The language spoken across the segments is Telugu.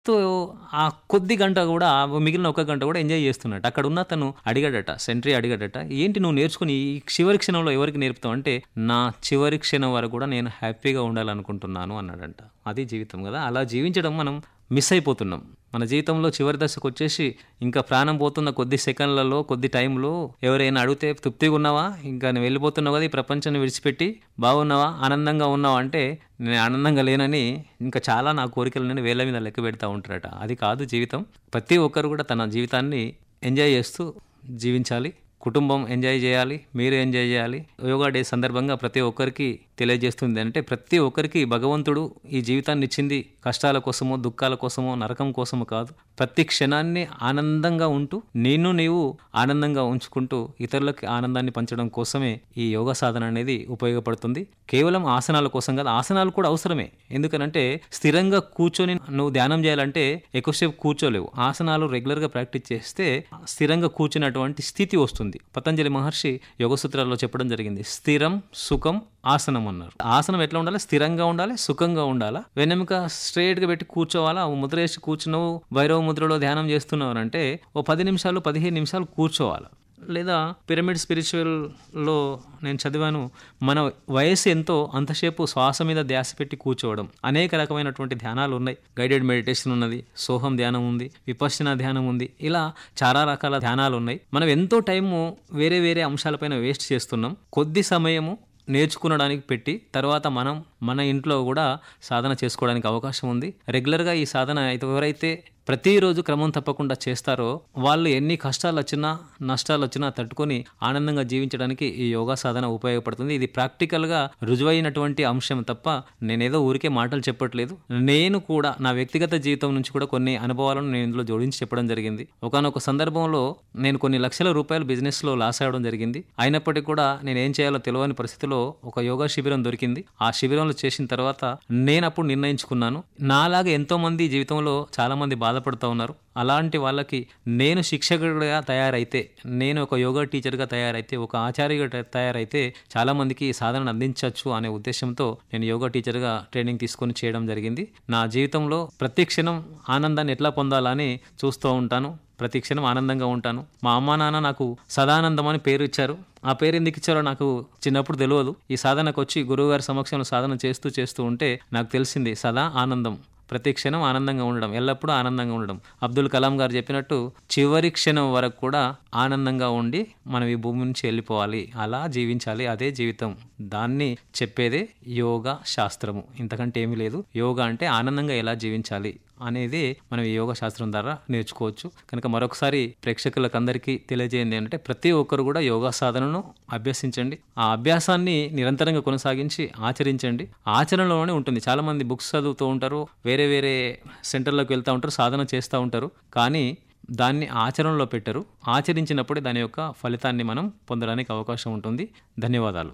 సో ఆ కొద్ది గంట కూడా ఆ మిగిలిన ఒక గంట కూడా ఎంజాయ్ చేస్తున్నట్టు అక్కడ ఉన్న తను అడిగాడట సెంట్రీ అడిగాడట ఏంటి నువ్వు నేర్చుకుని ఈ చివరి క్షణంలో ఎవరికి నేర్పుతావు అంటే నా చివరి క్షణం వరకు కూడా నేను హ్యాపీగా ఉండాలనుకుంటున్నాను అన్నాడంట అది జీవితం కదా అలా జీవించడం మనం మిస్ అయిపోతున్నాం మన జీవితంలో చివరి దశకు వచ్చేసి ఇంకా ప్రాణం పోతున్న కొద్ది సెకండ్లలో కొద్ది టైంలో ఎవరైనా అడిగితే తృప్తిగా ఉన్నావా ఇంకా నేను వెళ్ళిపోతున్నావు కదా ఈ ప్రపంచాన్ని విడిచిపెట్టి బాగున్నావా ఆనందంగా ఉన్నావా అంటే నేను ఆనందంగా లేనని ఇంకా చాలా నా కోరికలను వేల మీద లెక్క పెడతా ఉంటారట అది కాదు జీవితం ప్రతి ఒక్కరు కూడా తన జీవితాన్ని ఎంజాయ్ చేస్తూ జీవించాలి కుటుంబం ఎంజాయ్ చేయాలి మీరు ఎంజాయ్ చేయాలి యోగా డే సందర్భంగా ప్రతి ఒక్కరికి తెలియజేస్తుంది అంటే ప్రతి ఒక్కరికి భగవంతుడు ఈ జీవితాన్ని ఇచ్చింది కష్టాల కోసమో దుఃఖాల కోసమో నరకం కోసమో కాదు ప్రతి క్షణాన్ని ఆనందంగా ఉంటూ నేను నీవు ఆనందంగా ఉంచుకుంటూ ఇతరులకి ఆనందాన్ని పంచడం కోసమే ఈ యోగా సాధన అనేది ఉపయోగపడుతుంది కేవలం ఆసనాల కోసం కాదు ఆసనాలు కూడా అవసరమే ఎందుకనంటే స్థిరంగా కూర్చొని నువ్వు ధ్యానం చేయాలంటే ఎక్కువసేపు కూర్చోలేవు ఆసనాలు రెగ్యులర్గా ప్రాక్టీస్ చేస్తే స్థిరంగా కూర్చున్నటువంటి స్థితి వస్తుంది పతంజలి మహర్షి యోగ సూత్రాల్లో చెప్పడం జరిగింది స్థిరం సుఖం ఆసనం అన్నారు ఆసనం ఎట్లా ఉండాలి స్థిరంగా ఉండాలి సుఖంగా ఉండాలా వెన్నెముక స్ట్రైట్ గా పెట్టి కూర్చోవాలా ఓ ముద్ర వేసి కూర్చున్నావు భైరవ ముద్రలో ధ్యానం చేస్తున్నావు అంటే ఓ పది నిమిషాలు పదిహేను నిమిషాలు కూర్చోవాలి లేదా పిరమిడ్ స్పిరిచువల్లో నేను చదివాను మన వయసు ఎంతో అంతసేపు శ్వాస మీద ధ్యాస పెట్టి కూర్చోవడం అనేక రకమైనటువంటి ధ్యానాలు ఉన్నాయి గైడెడ్ మెడిటేషన్ ఉన్నది సోహం ధ్యానం ఉంది విపశ్చన ధ్యానం ఉంది ఇలా చాలా రకాల ధ్యానాలు ఉన్నాయి మనం ఎంతో టైము వేరే వేరే అంశాలపైన వేస్ట్ చేస్తున్నాం కొద్ది సమయము నేర్చుకునడానికి పెట్టి తర్వాత మనం మన ఇంట్లో కూడా సాధన చేసుకోవడానికి అవకాశం ఉంది రెగ్యులర్గా ఈ సాధన ఎవరైతే ప్రతిరోజు క్రమం తప్పకుండా చేస్తారో వాళ్ళు ఎన్ని కష్టాలు వచ్చినా నష్టాలు వచ్చినా తట్టుకొని ఆనందంగా జీవించడానికి ఈ యోగా సాధన ఉపయోగపడుతుంది ఇది ప్రాక్టికల్గా రుజువైనటువంటి అంశం తప్ప నేనేదో ఊరికే మాటలు చెప్పట్లేదు నేను కూడా నా వ్యక్తిగత జీవితం నుంచి కూడా కొన్ని అనుభవాలను నేను ఇందులో జోడించి చెప్పడం జరిగింది ఒకనొక సందర్భంలో నేను కొన్ని లక్షల రూపాయలు బిజినెస్లో లాస్ అవ్వడం జరిగింది అయినప్పటికీ కూడా నేను ఏం చేయాలో తెలియని పరిస్థితిలో ఒక యోగా శిబిరం దొరికింది ఆ శిబిరంలో చేసిన తర్వాత నేను అప్పుడు నిర్ణయించుకున్నాను నాలాగా ఎంతో మంది జీవితంలో చాలా మంది బాధపడుతూ ఉన్నారు అలాంటి వాళ్ళకి నేను శిక్షకుడిగా తయారైతే నేను ఒక యోగా టీచర్గా తయారైతే ఒక ఆచార్యగా తయారైతే చాలా మందికి ఈ సాధనను అందించవచ్చు అనే ఉద్దేశంతో నేను యోగా టీచర్గా ట్రైనింగ్ తీసుకొని చేయడం జరిగింది నా జీవితంలో ప్రతి క్షణం ఆనందాన్ని ఎట్లా పొందాలని చూస్తూ ఉంటాను ప్రతి క్షణం ఆనందంగా ఉంటాను మా అమ్మా నాన్న నాకు సదానందం అని పేరు ఇచ్చారు ఆ పేరు ఎందుకు ఇచ్చారో నాకు చిన్నప్పుడు తెలియదు ఈ సాధనకు వచ్చి గురువుగారి సమక్షంలో సాధన చేస్తూ చేస్తూ ఉంటే నాకు తెలిసింది సదా ఆనందం ప్రతి క్షణం ఆనందంగా ఉండడం ఎల్లప్పుడూ ఆనందంగా ఉండడం అబ్దుల్ కలాం గారు చెప్పినట్టు చివరి క్షణం వరకు కూడా ఆనందంగా ఉండి మనం ఈ భూమి నుంచి వెళ్ళిపోవాలి అలా జీవించాలి అదే జీవితం దాన్ని చెప్పేదే యోగా శాస్త్రము ఇంతకంటే ఏమీ లేదు యోగా అంటే ఆనందంగా ఎలా జీవించాలి అనేది మనం ఈ యోగా శాస్త్రం ద్వారా నేర్చుకోవచ్చు కనుక మరొకసారి ప్రేక్షకులకు అందరికీ తెలియజేయండి అంటే ప్రతి ఒక్కరు కూడా యోగా సాధనను అభ్యసించండి ఆ అభ్యాసాన్ని నిరంతరంగా కొనసాగించి ఆచరించండి ఆచరణలోనే ఉంటుంది చాలా మంది బుక్స్ చదువుతూ ఉంటారు వేరే వేరే సెంటర్లోకి వెళ్తూ ఉంటారు సాధన చేస్తూ ఉంటారు కానీ దాన్ని ఆచరణలో పెట్టరు ఆచరించినప్పుడే దాని యొక్క ఫలితాన్ని మనం పొందడానికి అవకాశం ఉంటుంది ధన్యవాదాలు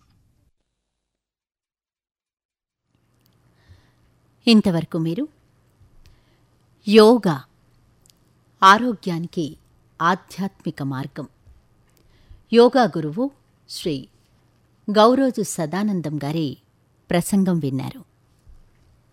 ఇంతవరకు మీరు యోగా ఆరోగ్యానికి ఆధ్యాత్మిక మార్గం యోగా గురువు శ్రీ గౌరోజు సదానందం గారి ప్రసంగం విన్నారు